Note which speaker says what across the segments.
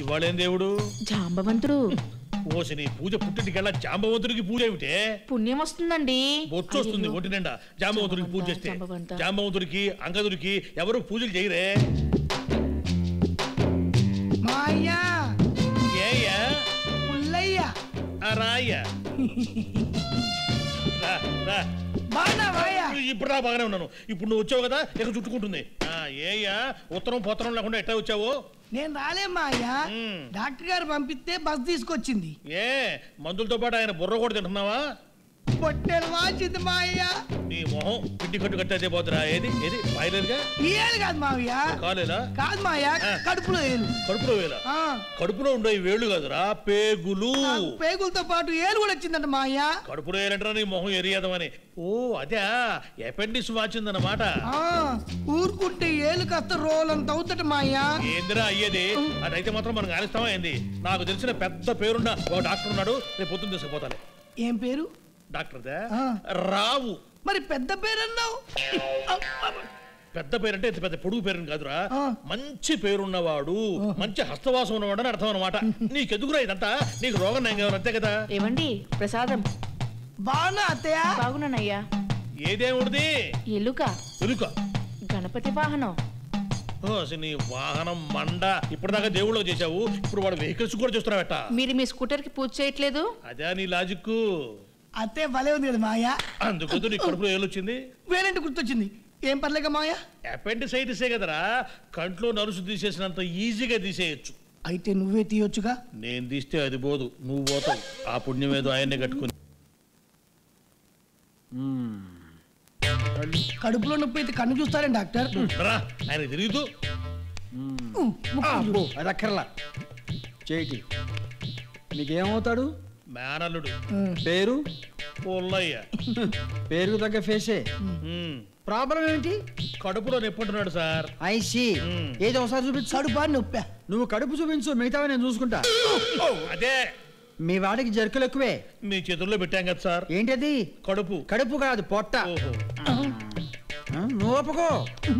Speaker 1: ఇవాళేం దేవుడు
Speaker 2: జాంబవంతుడు
Speaker 1: ఓసి నీ పూజ పుట్టింటికెళ్ళా జాంబవంతుడికి పూజ ఏమిటే
Speaker 2: పుణ్యం వస్తుందండి
Speaker 1: బొచ్చు వస్తుంది ఒంటి నిండా జాంబవంతుడికి పూజ చేస్తే
Speaker 2: జాంబవంత.
Speaker 1: జాంబవంతుడికి అంగదుడికి ఎవరు పూజలు చేయరే
Speaker 3: మాయా
Speaker 1: ఏయ్యా
Speaker 3: పుల్లయ్య
Speaker 1: ఆ రాయ్యా రా, రా.
Speaker 3: బాగా మాయా
Speaker 1: ఇప్పుడు రా బాగానే ఉన్నాను ఇప్పుడు నువ్వు వచ్చావు కదా ఇక చుట్టుకుంటుంది ఆ, ఏయ్యా ఉత్తరం పొత్తరం లేకుండా ఎట్టా వచ్చావు
Speaker 3: నేను రాలే మాయా
Speaker 1: మ్మ్.
Speaker 3: డాక్టర్ గారు పంపిస్తే బస్ తీసుకొచ్చింది
Speaker 1: ఏ మందులతో పాటు ఆయన బుర్ర కూడా తింటున్నావా
Speaker 3: పొట్టెలు వాచింది మాయ్యా
Speaker 1: నీ మొహం పిండి కట్టు కట్టేదే పోతురా ఏది ఏది బాయలేదుగా
Speaker 3: ఈ ఏళ్ళు కాదు మావయ్య
Speaker 1: కాలేదా
Speaker 3: కాదు మాయా
Speaker 1: ఆ.
Speaker 3: కడుపులో ఏలు
Speaker 1: కడుపులో వేల
Speaker 3: ఆ,
Speaker 1: కడుపులో ఉండే ఈ వేళ్ళు కదరా పేగులు
Speaker 3: నాకు పేగులతో పాటు ఏలు కూడా వచ్చిందంట మాయా
Speaker 1: కడుపులో వేలంటారా నీ మొహం ఎరియదమని ఓ అదే అపెండిక్స్ వాచిందన్నమాట
Speaker 3: ఆ, ఊరుకుంటే ఏలు కాస్త రోలంత అవుతట మాయా
Speaker 1: ఏందిరా అయ్యేది అదైతే మాత్రం మనం కానిస్తామా ఏంది నాకు తెలిసిన పెద్ద పేరున్న ఒక డాక్టర్ ఉన్నాడు రేపు పొద్దున్న తీసుకుపోతాను
Speaker 3: ఏం పేరు
Speaker 1: డాక్టర్
Speaker 3: ఆ.
Speaker 1: రావు
Speaker 3: మరి పెద్ద పేరు అన్నావు
Speaker 1: పెద్ద పేరంటే ఇంత పెద్ద పొడుగు పేరు కాదురా
Speaker 3: ఆ.
Speaker 1: మంచి పేరున్నవాడు మంచి హస్తవాసం ఉన్నవాడు అని అర్థం అనమాట నీకెందుకురా ఇదంతా నీకు రోగం నయం కావాలి అంతే కదా
Speaker 2: ఏమండి ప్రసాదం
Speaker 3: బాగున్నా అత్తయ్య
Speaker 2: బాగున్నానయ్యా
Speaker 1: ఏదేముడిది
Speaker 2: ఎలుక
Speaker 1: ఎలుక
Speaker 2: గణపతి వాహనం
Speaker 1: ఓ, అసలు నీ వాహనం మండ ఇప్పటిదాకా దేవుళ్ళు చేశావు ఇప్పుడు వాడు వెహికల్స్ కూడా చూస్తున్నావట
Speaker 2: మీరు మీ స్కూటర్ కి పూజ చేయట్లేదు
Speaker 1: అదే నీ లాజిక్
Speaker 3: అత్తయ్య భలే ఉంది కదా మాయా
Speaker 1: అందుకు నీ కడుపులో ఏలొచ్చింది
Speaker 3: వేరేంటి గుర్తొచ్చింది ఏం పర్లేక మాయా
Speaker 1: అపెండిసైటిసే కదరా కంట్లో నరుసు తీసేసినంత ఈజీగా తీసేయచ్చు
Speaker 3: అయితే నువ్వే తీయొచ్చుగా
Speaker 1: నేను తీస్తే అది పోదు నువ్వు పోతావు ఆ పుణ్యం ఏదో ఆయన్నే కట్టుకుని
Speaker 3: కడుపులో నొప్పి అయితే కన్ను చూస్తారేం డాక్టర్
Speaker 1: రా ఆయన తిరుగుతూ
Speaker 3: ఉమ్, ముక్కు
Speaker 4: అబ్బో అది అక్కర్లా చేయిటి మీకేమవుతాడు
Speaker 1: మేనల్లుడు
Speaker 3: ఉమ్,
Speaker 4: పేరు
Speaker 1: పుల్లయ్య
Speaker 4: పేరుకు తగ్గ ఫేసే
Speaker 1: ఉమ్.
Speaker 4: ప్రాబ్లం ఏంటి
Speaker 1: కడుపులో నొప్పుంటున్నాడు సార్
Speaker 4: ఐసి
Speaker 1: మ్మ్.
Speaker 4: ఏదో ఒకసారి చూపించు
Speaker 3: కడుపా నొప్పా
Speaker 4: నువ్వు కడుపు చూపించు మిగతావి నేను చూసుకుంటా
Speaker 1: అదే
Speaker 4: మీ వాడికి జరుకులు ఎక్కువే
Speaker 1: మీ చేతుల్లో పెట్టాం కదా సార్
Speaker 4: ఏంటది
Speaker 1: కడుపు
Speaker 4: కడుపు కాదు పొట్ట
Speaker 1: ఓహో
Speaker 4: ఆ, నువ్వు ఒప్పుకో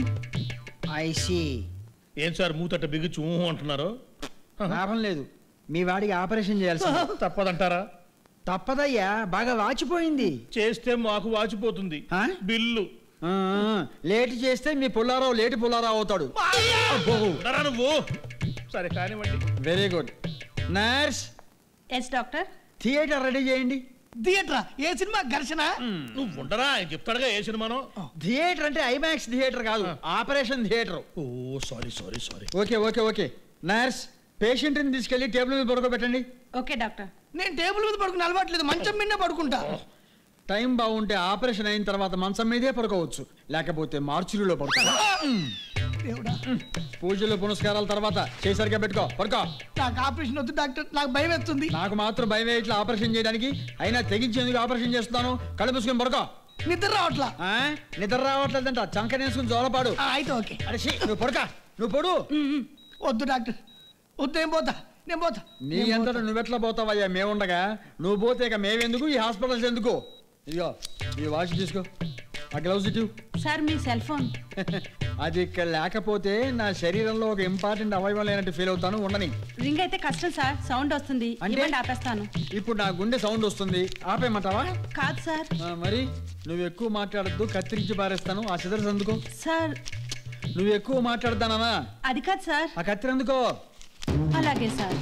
Speaker 4: ఐసి
Speaker 1: ఏం సార్ మూతట్ట బిగుచు ఊహు అంటున్నారు
Speaker 4: లాభం లేదు మీ వాడికి ఆపరేషన్ చేయాల్సి
Speaker 1: తప్పదంటారా
Speaker 4: తప్పదయ్యా బాగా వాచిపోయింది
Speaker 1: చేస్తే మాకు వాచిపోతుంది
Speaker 4: ఆ?
Speaker 1: బిల్లు
Speaker 4: ఆ, ఆ, లేట్ చేస్తే మీ పుల్లారావు లేటి పుల్లారావు అవుతాడు
Speaker 1: ఉండరా నువ్వు సరే కానివ్వండి
Speaker 4: very good nurse
Speaker 5: yes doctor
Speaker 4: theatre ready చేయండి
Speaker 3: థియేటరా ఏ సినిమా ఘర్షణ
Speaker 1: నువ్వు ఉండరా ఆయన చెప్తాడుగా ఏ సినిమానో
Speaker 4: థియేటర్ అంటే ఐమాక్స్ థియేటర్ కాదు operation theatre
Speaker 1: oh sorry sorry sorry
Speaker 4: okay okay okay nurse పేషెంట్ని తీసుకెళ్లి టేబుల్ మీద పడుకోబెట్టండి
Speaker 5: ఓకే డాక్టర్
Speaker 3: నేను టేబుల్ మీద పడుకుని అలవాట్లేదు మంచం మీద పడుకుంటా
Speaker 4: టైం బాగుంటే ఆపరేషన్ అయిన తర్వాత మంచం మీదే పడుకోవచ్చు లేకపోతే మార్చురీలో పడుకో
Speaker 3: దేవుడా
Speaker 4: పూజలు పునస్కారాల తర్వాత చేసరిగా పెట్టుకో పడుకో
Speaker 3: నాకు ఆపరేషన్ వద్దు డాక్టర్ నాకు భయం వేస్తుంది
Speaker 4: నాకు మాత్రం భయం ఇట్లా ఆపరేషన్ చేయడానికి అయినా తెగించేందుకు ఆపరేషన్ చేస్తున్నాను కళ్ళు మూసుకొని పడుకో
Speaker 3: నిద్ర రావట్లా
Speaker 4: ఆ? నిద్ర రావట్లేదంట చంకనేసుకుని జోలపాడు
Speaker 3: ఆ, అయితే ఓకే
Speaker 4: అరే ఛీ, నువ్వు పడుక నువ్వు పడు
Speaker 3: వద్దు డాక్టర్ వద్దు నేను పోతా నేను పోతా
Speaker 4: నీ
Speaker 3: నేను
Speaker 4: అంతటా
Speaker 3: పోతా.
Speaker 4: నువ్వెట్లా పోతావయ్యా మేముండగా నువ్వు పోతే ఇక మేమెందుకు ఈ హాస్పిటల్స్ ఎందుకు ఇదిగో ఈ వాచ్ తీసుకో ఆ గ్లౌజ్ ఇటు
Speaker 5: సార్ మీ సెల్ ఫోన్
Speaker 4: అది ఇక్కడ లేకపోతే నా శరీరంలో ఒక ఇంపార్టెంట్ అవయవం లేనట్టు ఫీల్ అవుతాను ఉండని
Speaker 5: రింగ్ అయితే కష్టం సార్ సౌండ్ వస్తుంది
Speaker 4: అంటే?
Speaker 5: ఇవ్వండి ఆపేస్తాను
Speaker 4: ఇప్పుడు నా గుండె సౌండ్ వస్తుంది ఆపేయమంటావా
Speaker 5: కాదు సార్
Speaker 4: ఆ, మరి నువ్వు ఎక్కువ మాట్లాడద్దు కత్తిరించి పారేస్తాను ఆ సిదర్స్ అందుకో
Speaker 5: సార్
Speaker 4: నువ్వు ఎక్కువ మాట్లాడతానా
Speaker 5: అది కాదు సార్
Speaker 4: ఆ కత్తిరి అందుకో
Speaker 5: అలాగే సార్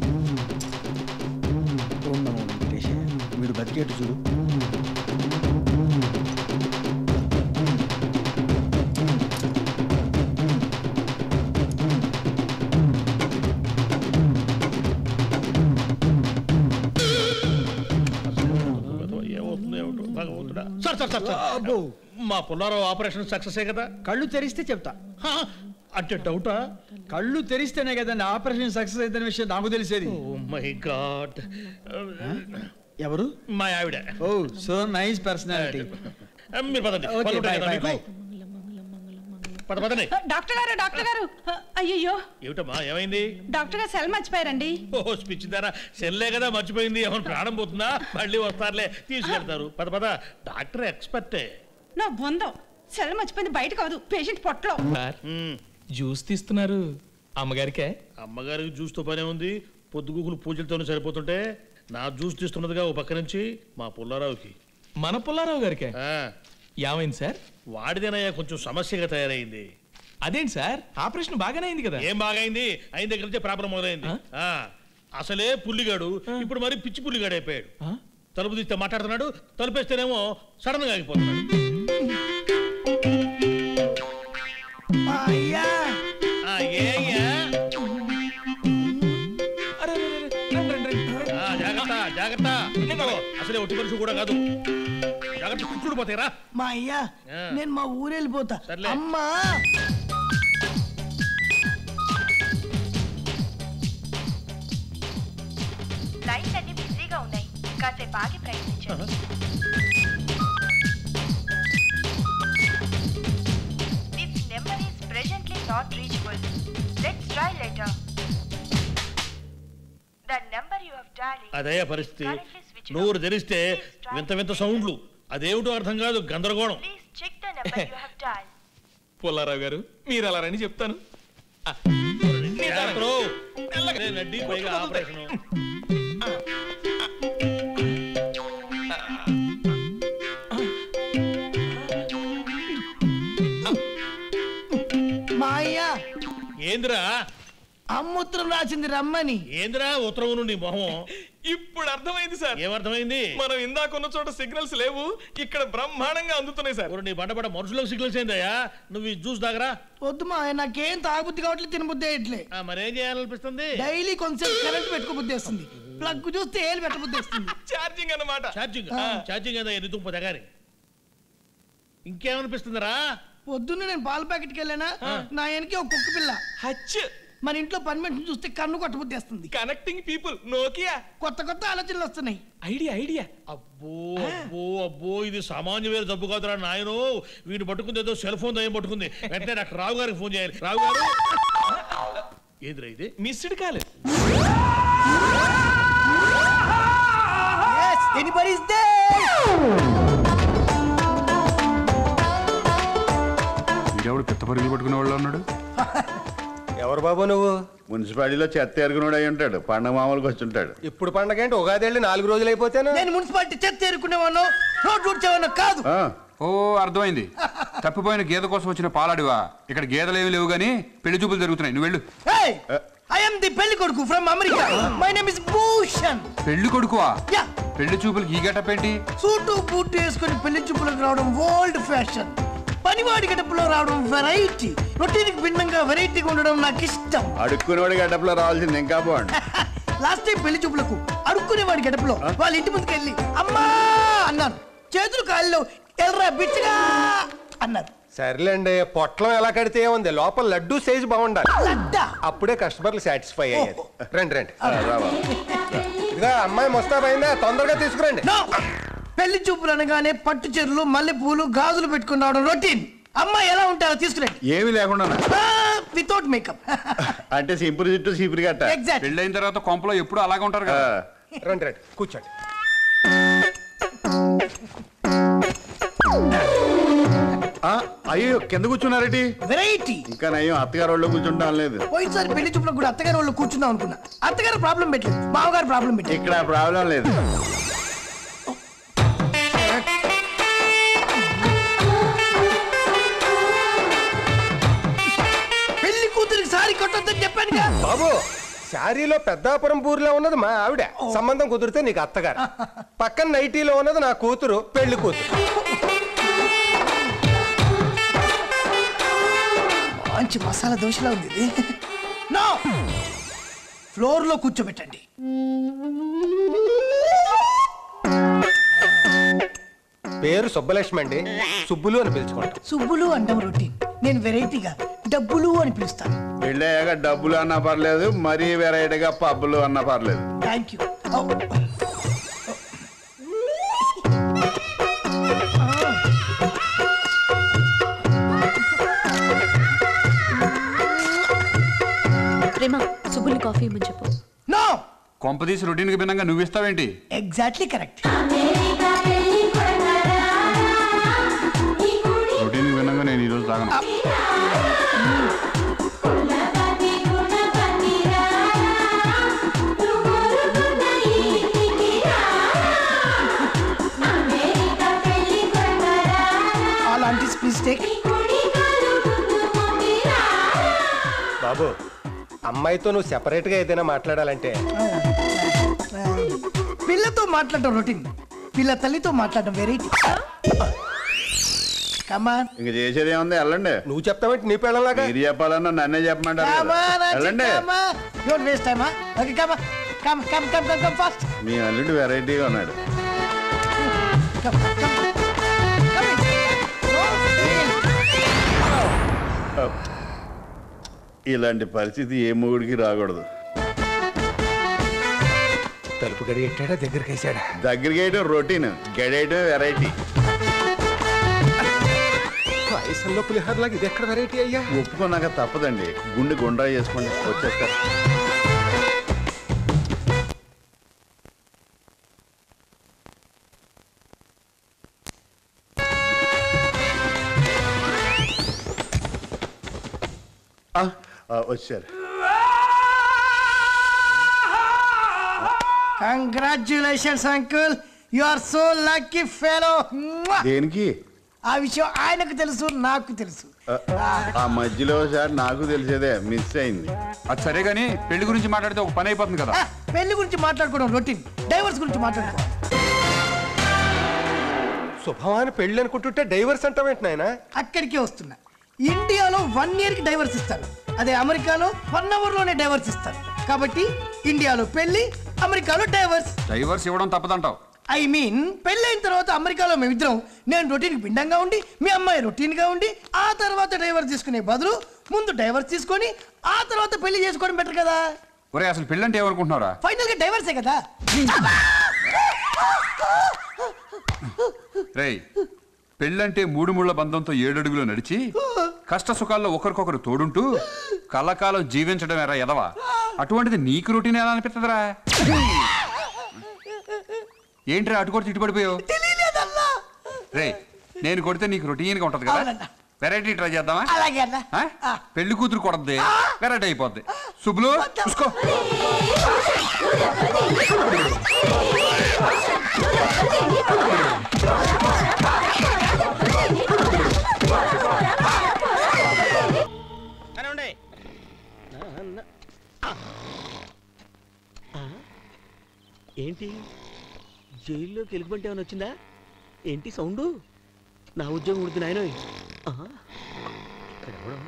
Speaker 4: వీడు బతికేట్టు చూడు
Speaker 1: ఏమవుతుందో ఏమిటో భగవంతుడా సార్ సార్ సార్ సార్ మా పుల్లారావు ఆపరేషన్ సక్సెసే కదా
Speaker 4: కళ్ళు తెరిస్తే చెప్తా
Speaker 1: హా, అంటే డౌటా
Speaker 4: కళ్ళు తెరిస్తేనే కదండి ఆపరేషన్ సక్సెస్ అయిన విషయం నాకు తెలిసేది
Speaker 1: ఓ మై గాడ్
Speaker 4: ఎవరు
Speaker 1: మా ఆవిడ
Speaker 4: ఓ సో నైస్ పర్సనాలిటీ
Speaker 1: మీరు పదండి
Speaker 4: ఓకే
Speaker 1: పనులు ఉంటాయి
Speaker 4: బాయ్
Speaker 1: కదా
Speaker 4: బాయ్
Speaker 1: మీకు?
Speaker 4: బాయ్
Speaker 1: పద పదండి
Speaker 5: డాక్టర్ గారు డాక్టర్ గారు అయ్యయ్యో
Speaker 1: ఏమిటమ్మా ఏమైంది
Speaker 5: డాక్టర్ గారు సెల్ మర్చిపోయారండి
Speaker 1: ఓ స్పిచ్ ధర సెల్లే కదా మర్చిపోయింది ఏమైనా ప్రాణం పోతుందా మళ్ళీ వస్తారులే తీసుకెళ్తారు పద పద డాక్టర్ ఎక్స్పర్టే
Speaker 5: నా బొందం సెల్ మర్చిపోయింది బయట కాదు పేషెంట్ పొట్టలో
Speaker 6: సార్
Speaker 1: ఉమ్,
Speaker 6: జ్యూస్ తీస్తున్నారు అమ్మగారికే
Speaker 1: అమ్మగారికి జ్యూస్తో పనే ఉంది పొద్దుగుకులు పూజలతోనే సరిపోతుంటే నా జ్యూస్ తీస్తున్నదిగా ఓ పక్క నుంచి మా పుల్లారావుకి
Speaker 6: మన పుల్లారావు గారికే
Speaker 1: ఆ,
Speaker 6: ఏమైంది సార్
Speaker 1: వాడిదేనయ్యా కొంచెం సమస్యగా తయారైంది
Speaker 6: అదేంటి సార్ ఆపరేషన్ బాగానే అయింది కదా
Speaker 1: ఏం బాగైంది అయిన దగ్గర నుంచే ప్రాబ్లం మొదలైంది ఆ, అసలే పుల్లిగాడు ఇప్పుడు మరి పిచ్చి పుల్లిగాడు అయిపోయాడు
Speaker 6: ఆ?
Speaker 1: తలుపు తీస్తే మాట్లాడుతున్నాడు తలుపేస్తేనేమో సడన్ గా ఆగిపోతున్నాడు
Speaker 3: అయ్యా
Speaker 1: ఆ, ఏయ్యా?
Speaker 6: అరే, అరే, అరే, రండి, రండి, రండి.
Speaker 1: ఆ, జాగ్రత్త జాగ్రత్త ఇదిగో, అసలే ఒట్టి మనిషి కూడా కాదు జాగ్రత్త కుచ్చుడు పోతాయిరా
Speaker 3: మా అయ్యా
Speaker 1: ఆ.
Speaker 3: నేను మా ఊరు వెళ్ళిపోతా
Speaker 1: సర్లే.
Speaker 3: అమ్మా
Speaker 7: లైన్స్ అన్ని బిజీగా ఉన్నాయి కాసేపు ఆగి ప్రయత్నించండి this number is presently not reachable let's try later the number you have dial
Speaker 1: అదయ్యా పరిస్థితి నోరు తెరిస్తే వింత వింత సౌండ్లు అదేమిటో అర్థం కాదు గందరగోళం
Speaker 7: please check the number you have dial
Speaker 6: Pullarao గారు మీరు అలా రండి చెప్తాను ఆ,
Speaker 1: జాగ్రత్తలో. అరే, నడ్డి పైగా ఆపరేషన్
Speaker 3: మా అయ్యా
Speaker 1: ఏందిరా
Speaker 3: అమ్ముత్రం రాసింది రమ్మని
Speaker 1: ఏందిరా ఉత్తరం నుండి మొహం
Speaker 6: ఇప్పుడు అర్థమైంది సార్
Speaker 1: ఏమర్థమైంది
Speaker 6: మనం ఇందాక ఉన్న చోట సిగ్నల్స్ లేవు ఇక్కడ బ్రహ్మాండంగా అందుతున్నాయి సార్
Speaker 1: ఎవరు నీ బండపడ మనుషులకు సిగ్నల్స్ ఏందయ్యా నువ్వు ఈ జ్యూస్ దాగరా
Speaker 3: వద్దు మా అయ్య, నాకేం తాగబుద్ధి కావట్లేదు తినబుద్ధి అయ్యట్లే
Speaker 1: ఆ, మరేం చేయాలనిపిస్తుంది
Speaker 3: డైలీ కొంచెం కరెంట్ పెట్టుకోబుద్ధి వస్తుంది ప్లగ్ చూస్తే ఏలు పెట్టబుద్ధి వస్తుంది
Speaker 6: ఛార్జింగ్ అన్నమాట
Speaker 1: ఛార్జింగ్ ఛార్జింగ్ ఏదో ఎన్ని దుంప దగ్గర ఇంకేమనిపిస్తుందిరా
Speaker 3: పొద్దున్న నేను పాల ప్యాకెట్కి వెళ్ళానా నా వెనక ఒక కుక్క పిల్ల
Speaker 6: హచ్
Speaker 3: మన ఇంట్లో పని మనిషిని చూస్తే కన్ను కొట్టబుద్ధి వస్తుంది
Speaker 6: కనెక్టింగ్ పీపుల్ నోకియా
Speaker 3: కొత్త కొత్త ఆలోచనలు వస్తున్నాయి
Speaker 6: ఐడియా ఐడియా
Speaker 1: అబ్బో అబ్బో అబ్బో ఇది సామాన్యమైన జబ్బు కాదురా నాయను వీడు పట్టుకుంది ఏదో సెల్ ఫోన్ దయ్యం పట్టుకుంది వెంటనే డాక్టర్ రావు గారికి ఫోన్ చేయాలి రావు గారు ఏదిరా ఇది
Speaker 6: missed call
Speaker 3: Anybody is there?
Speaker 8: వీడెవడు పిత్త పరుగులు పట్టుకునే వాళ్ళు ఉన్నాడు
Speaker 9: ఎవరు బాబు నువ్వు
Speaker 8: మున్సిపాలిటీలో చెత్త ఎరుగునోడు అయి ఉంటాడు పండగ మామూలుకి వచ్చి ఉంటాడు
Speaker 9: ఇప్పుడు పండగ ఏంటి ఉగాది వెళ్ళి నాలుగు రోజులు అయిపోతేనా
Speaker 3: నేను మున్సిపాలిటీ చెత్త ఏరుకునేవాను రోడ్డు ఊడ్చేవాను కాదు
Speaker 8: ఆ, ఓ అర్థమైంది తప్పిపోయిన గేదె కోసం వచ్చిన పాలాడివా ఇక్కడ గేదెలు ఏమి లేవు గానీ పెళ్లి చూపులు జరుగుతున్నాయి నువ్వు వెళ్ళు
Speaker 3: ఐ ఎమ్ ది పెళ్లి కొడుకు from America my name is Bhushan
Speaker 8: పెళ్లి కొడుకువా
Speaker 3: యా
Speaker 8: పెళ్లి చూపులకి ఈ గెటప్ ఏంటి
Speaker 3: సూటు బూటు వేసుకొని పెళ్లి చూపులకు రావడం ఓల్డ్ ఫ్యాషన్ పనివాడి గడపలో రావడం వెరైటీ రొటీన్కి భిన్నంగా వెరైటీగా ఉండడం నాకు ఇష్టం
Speaker 8: అడుక్కునేవాడి గడ్డపులో రావాల్సింది ఇంకా బాగుండు
Speaker 3: లాస్ట్ టైం పెళ్లి చూపులకు అడుక్కునేవాడి గడపలో వాళ్ళ ఇంటి ముందుకు వెళ్ళి అమ్మా అన్నాను చేతులు కాళ్ళు ఎల్రా బిచ్చగా అన్నారు
Speaker 9: సర్లేండి పొట్లం ఎలా కడితే ఉంది లోపల లడ్డు సైజు బాగుండాలి
Speaker 3: లడ్డా
Speaker 9: అప్పుడే కస్టమర్లు సాటిస్ఫై అయ్యేది రండి రండి
Speaker 8: ఆ, రా బాబు.
Speaker 9: ఇదిగా అమ్మాయి ముస్తాబైందా తొందరగా తీసుకురండి
Speaker 3: No! పెళ్లి చూపులు అనగానే పట్టు చీరలు మల్లె పూలు గాజులు పెట్టుకుని రావడం రొటీన్ అమ్మాయి ఎలా ఉంటారో తీసుకురండి
Speaker 8: ఏమీ లేకుండా
Speaker 3: వితౌట్ మేకప్
Speaker 8: అంటే సింపుల్ చుట్టూ సీపురి గట్ట
Speaker 3: ఎగ్జాక్ట్
Speaker 8: పెళ్ళి అయిన తర్వాత కొంపలో ఎప్పుడు అలాగే ఉంటారు కదా
Speaker 9: రండి రండి కూర్చోండి
Speaker 8: ఆ, అయ్యో కింద కూర్చున్నారేటి
Speaker 3: వెరైటీ
Speaker 8: ఇంకా నయ్యం అత్తగారు వాళ్ళు కూర్చుంటాం లేదు
Speaker 3: పోయినసారి పెళ్లి చూపులకు కూడా అత్తగారు వాళ్ళు కూర్చుందాం అనుకున్నా అత్తగారు ప్రాబ్లం పెట్టలేదు బావగారు ప్రాబ్లం పెట్టారు
Speaker 8: ఇక్కడ ప్రాబ్లం లేదు
Speaker 3: పెళ్లి కూతురికి సారి కొట్టొద్దని చెప్పానుగా
Speaker 9: బాబు శారీలో పెద్దాపురం పూరిలో ఉన్నది మా ఆవిడ సంబంధం కుదిరితే నీకు అత్తగారు పక్కన నైటీలో ఉన్నది నా కూతురు పెళ్లి కూతురు
Speaker 3: మంచి మసాలా దోశలా ఉంది ఇది నో ఫ్లోర్ లో కూర్చోబెట్టండి
Speaker 9: పేరు సుబ్బలక్ష్మి అండి సుబ్బులు అని పిలుచుకోండి
Speaker 3: సుబ్బులు అంటాం రొటీన్ నేను వెరైటీగా డబ్బులు అని పిలుస్తాను
Speaker 8: పెళ్ళయ్యాక డబ్బులు అన్నా పర్లేదు మరీ వెరైటీగా పబ్బులు అన్నా పర్లేదు
Speaker 3: థ్యాంక్ యూ
Speaker 10: ప్రేమ సుబ్బుల్ని కాఫీ ఇమ్మని చెప్పు
Speaker 3: నో
Speaker 8: కొంపదీసి రొటీన్కి భిన్నంగా నువ్వు ఇస్తావేంటి
Speaker 3: ఎగ్జాక్ట్లీ కరెక్ట్
Speaker 8: రొటీన్కి భిన్నంగా నేను ఈరోజు తాగను
Speaker 9: బాబు అమ్మాయితో నువ్వు సెపరేట్ గా ఏదైనా మాట్లాడాలంటే
Speaker 3: పిల్లతో మాట్లాడటం రొటీన్ పిల్ల తల్లితో మాట్లాడటం వెరైటీ కమాన్
Speaker 11: ఇంక చేసేది ఏముంది వెళ్ళండి
Speaker 9: నువ్వు చెప్తావంటే నీ పెళ్ళలాగా
Speaker 11: మీరు చెప్పాలన్నా నన్నే చెప్పమంటారు కదా.
Speaker 3: కమాన్
Speaker 11: వెళ్ళండి
Speaker 3: don't waste time okay come come come come come come fast
Speaker 11: మీ అల్లుడు వెరైటీగా ఉన్నాడు
Speaker 3: కమ్ కమ్
Speaker 11: ఇలాంటి పరిస్థితి ఏ మొగుడికి రాకూడదు
Speaker 9: తలుపు గడి ఎట్టాడా దగ్గరికి వేసాడా
Speaker 11: దగ్గరికి వేయడం రొటీన్ గడేయడం వెరైటీ
Speaker 9: పాయసంలో పులిహోరలాగా ఇది ఎక్కడ వెరైటీ అయ్యా
Speaker 11: ఒప్పుకున్నాక తప్పదండి గుండె గుండ్రా చేసుకోండి వచ్చేస్తారు ఆ, ఆ, వచ్చారు
Speaker 3: congratulations uncle you are so lucky fellow
Speaker 11: దేనికి
Speaker 3: ఆ విషయం ఆయనకు తెలుసు నాకు తెలుసు
Speaker 11: ఆ, ఆ మధ్యలో సార్ నాకు తెలిసేదే మిస్ అయింది
Speaker 8: అది సరే కానీ పెళ్లి గురించి మాట్లాడితే ఒక పని అయిపోతుంది కదా
Speaker 3: ఆ, పెళ్లి గురించి మాట్లాడుకోవడం రొటీన్ డైవర్స్ గురించి మాట్లాడుకో
Speaker 9: శుభమాని పెళ్ళి అనుకుంటుంటే డైవర్స్ అంటావేంటి నాయన
Speaker 3: అక్కడికే వస్తున్నా ఇండియాలో వన్ ఇయర్ కి డైవర్స్ ఇస్తారు అదే అమెరికాలో వన్ అవర్ లోనే డైవర్స్ ఇస్తారు కాబట్టి ఇండియాలో పెళ్లి అమెరికాలో డైవర్స్
Speaker 8: డైవర్స్ ఇవ్వడం తప్పదంటావు
Speaker 3: ఐ మీన్ పెళ్ళైన తర్వాత అమెరికాలో మేమిద్దరం నేను రొటీన్ భిన్నంగా ఉండి మీ అమ్మాయి రొటీన్ గా ఉండి ఆ తర్వాత డైవర్స్ తీసుకునే బదులు ముందు డైవర్స్ తీసుకొని ఆ తర్వాత పెళ్లి చేసుకోవడం బెటర్ కదా
Speaker 8: ఒరే అసలు పెళ్ళి అంటే ఏమనుకుంటున్నారా
Speaker 3: ఫైనల్ గా డైవర్సే కదా
Speaker 8: రేయ్ పెళ్ళంటే మూడు ముళ్ళ బంధంతో ఏడడుగులు నడిచి కష్ట సుఖాల్లో ఒకరికొకరు తోడుంటూ కలకాలం జీవించడం ఎరా ఎదవా అటువంటిది నీకు రొటీన్ ఎలా అనిపిస్తుందిరా ఏంట్రా అటు కొడితే ఇటు పడిపోయావు
Speaker 3: తెలియలేదన్నా
Speaker 8: రే నేను కొడితే నీకు రొటీన్గా ఉంటది కదా
Speaker 3: అవునన్నా.
Speaker 8: వెరైటీ ట్రై చేద్దామా
Speaker 3: అలాగే అన్న
Speaker 8: ఆ? పెళ్లి కూతురు కొడద్ది వెరైటీ అయిపోద్ది శుభ్లు చూసుకో
Speaker 12: ఏంటి జైల్లోకి ఎలుగుబంటి ఏమైనా వచ్చిందా ఏంటి సౌండు నా ఉద్యోగం ఉడుతుంది నాయన ఇక్కడ ఎవడో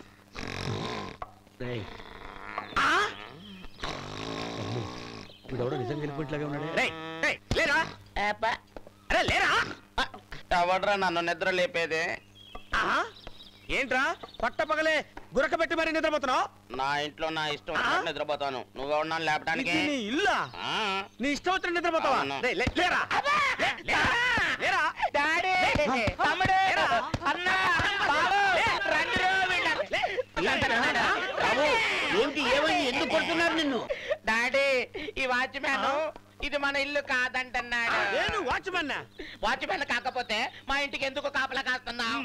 Speaker 12: రేయ్. ఆ! అమ్మో, వీడెవడో నిజంగా ఎలుగుబంటిలాగా ఉన్నాడే రేయ్, రేయ్, లేరా ఏప్ప. అరే లేరా
Speaker 13: ఎవడ్రా నన్ను నిద్ర లేపేది
Speaker 12: ఆహా, ఏంట్రా పట్ట పగలే గురక పెట్టి మరి నిద్రపోతున్నావు
Speaker 13: నా ఇంట్లో నా ఇష్టం వచ్చినట్టు నిద్రపోతాను నువ్వెవడన్నా లేపడానికి
Speaker 12: ఇది నీ ఇల్లా
Speaker 13: ఆ,
Speaker 12: నీ ఇష్టం వచ్చిన నిద్రపోతావా
Speaker 13: అవును.
Speaker 12: రేయ్, లే- లేరా లే- లేరా? లేరా
Speaker 13: తమ్ముడు,
Speaker 12: లేరా?
Speaker 13: అన్నా, బాబు, రండిరో వీళ్ళ-
Speaker 12: లే.
Speaker 13: బాబు, ఏంటి ఏమైంది ఎందుకు కొడుతున్నారు నిన్ను డాడీ ఈ వాచ్మ్యాన్ ఇది మన ఇల్లు కాదంటున్నాడు
Speaker 12: నేను వాచ్మెన్
Speaker 13: వాచ్మ్యాన్ కాకపోతే మా ఇంటికి ఎందుకు కాపలా కాస్తున్నావు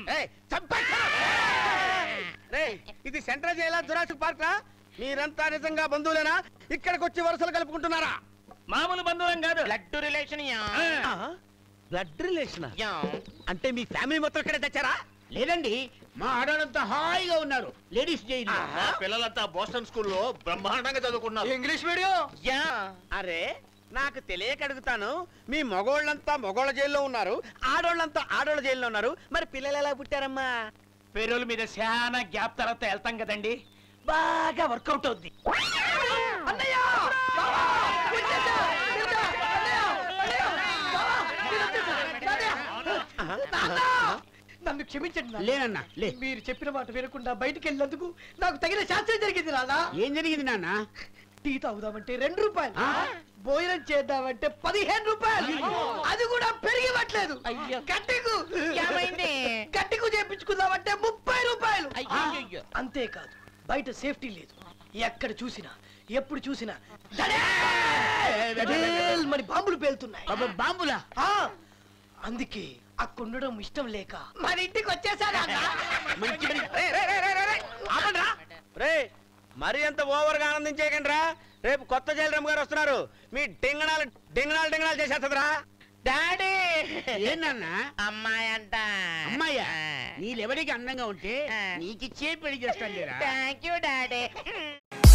Speaker 12: రేయ్ ఇది సెంట్రల్ జైలా జురాసిక్ పార్క్ రా మీరంతా నిజంగా బంధువులేనా ఇక్కడికి వచ్చి వరుసలు కలుపుకుంటున్నారా మామూలు బంధువులం కాదు
Speaker 13: బ్లడ్ రిలేషన్
Speaker 12: బ్లడ్ రిలేషన్ అంటే మీ ఫ్యామిలీ మొత్తం ఇక్కడే తెచ్చారా
Speaker 13: లేదండి మా ఆడవాళ్ళంతా హాయిగా ఉన్నారు లేడీస్ జైలు
Speaker 1: పిల్లలంతా బోస్టన్ స్కూల్లో బ్రహ్మాండంగా చదువుకున్నారు
Speaker 12: ఇంగ్లీష్ మీడియం
Speaker 13: యా
Speaker 12: అరే నాకు తెలియక అడుగుతాను మీ మగోళ్ళంతా మగోళ్ళ జైల్లో ఉన్నారు ఆడోళ్ళంతా ఆడోళ్ళ జైల్లో ఉన్నారు మరి పిల్లలు ఎలా పుట్టారమ్మా
Speaker 14: పెరోల్ మీద చాలా గ్యాప్ తర్వాత వెళ్తాం కదండి బాగా వర్కౌట్ అవుద్ది
Speaker 3: నన్ను క్షమించండి నాన్న.
Speaker 12: లేనన్నా లే
Speaker 3: మీరు చెప్పిన మాట వినకుండా బయటికి వెళ్ళినందుకు నాకు తగిన శాస్త్రం జరిగింది నాన్న
Speaker 12: ఏం జరిగింది నాన్న
Speaker 3: టీ తాగుదామంటే రెండు రూపాయలు భోజనం చేద్దామంటే పదిహేను రూపాయలు అది కూడా పెరిగివ్వట్లేదు గట్టికు
Speaker 13: ఏమైంది?
Speaker 3: గట్టికు చేపించుకుందామంటే ముప్పై రూపాయలు
Speaker 13: అయ్యయ్యో.
Speaker 3: అంతేకాదు బయట సేఫ్టీ లేదు ఎక్కడ చూసినా ఎప్పుడు చూసినా దడేల్ దడేల్ మరి బాంబులు పేలుతున్నాయి
Speaker 13: బాంబులా
Speaker 3: ఆ, అందుకే అక్కడ ఉండడం ఇష్టం లేక మన ఇంటికి వచ్చేసాను
Speaker 12: మంచి పని. రే, రే, రే, రే, రే, రే. ఆపండ్రా. రే మరి అంత ఓవర్ గా ఆనందించేయకండి రా రేపు కొత్త జైలరామ్ గారు వస్తున్నారు మీ డింగణాలు డింగణాలు డింగణాలు చేసేస్తుందిరా
Speaker 13: డాడీ
Speaker 12: ఏంటన్నా
Speaker 13: అమ్మాయి అంట
Speaker 12: అమ్మాయ్యా నీళ్ళెవరికి అందంగా ఉంటే నీకిచ్చే పెళ్లి చేస్తాను
Speaker 13: థ్యాంక్ యూ డాడీ